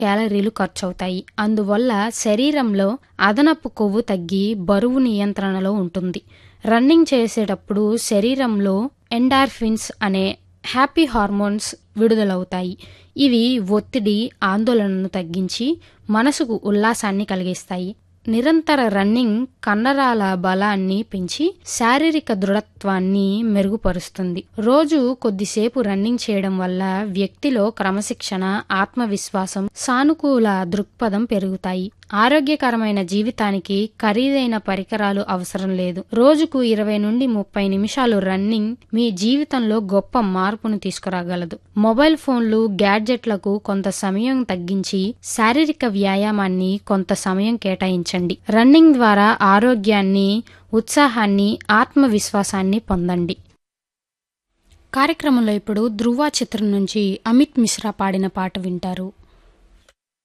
క్యాలరీలు ఖర్చవుతాయి అందువల్ల శరీరంలో అదనపు కొవ్వు తగ్గి బరువు నియంత్రణలో ఉంటుంది రన్నింగ్ చేసేటప్పుడు శరీరంలో ఎండార్ఫిన్స్ అనే హ్యాపీ హార్మోన్స్ విడుదలవుతాయి ఇవి ఒత్తిడి ఆందోళనను తగ్గించి మనసుకు ఉల్లాసాన్ని కలిగిస్తాయి నిరంతర రన్నింగ్ కండరాల బలాన్ని పెంచి శారీరక దృఢత్వాన్ని మెరుగుపరుస్తుంది రోజు కొద్దిసేపు రన్నింగ్ చేయడం వల్ల వ్యక్తిలో క్రమశిక్షణ ఆత్మవిశ్వాసం సానుకూల దృక్పథం పెరుగుతాయి ఆరోగ్యకరమైన జీవితానికి ఖరీదైన పరికరాలు అవసరం లేదు రోజుకు ఇరవై నుండి ముప్పై నిమిషాలు రన్నింగ్ మీ జీవితంలో గొప్ప మార్పును తీసుకురాగలదు మొబైల్ ఫోన్లు గ్యాడ్జెట్లకు కొంత సమయం తగ్గించి శారీరక వ్యాయామాన్ని కొంత సమయం కేటాయించండి రన్నింగ్ ద్వారా ఆరోగ్యాన్ని ఉత్సాహాన్ని ఆత్మవిశ్వాసాన్ని పొందండి కార్యక్రమంలో ఇప్పుడు ధృవ చిత్రం నుంచి అమిత్ మిశ్రా పాడిన పాట వింటారు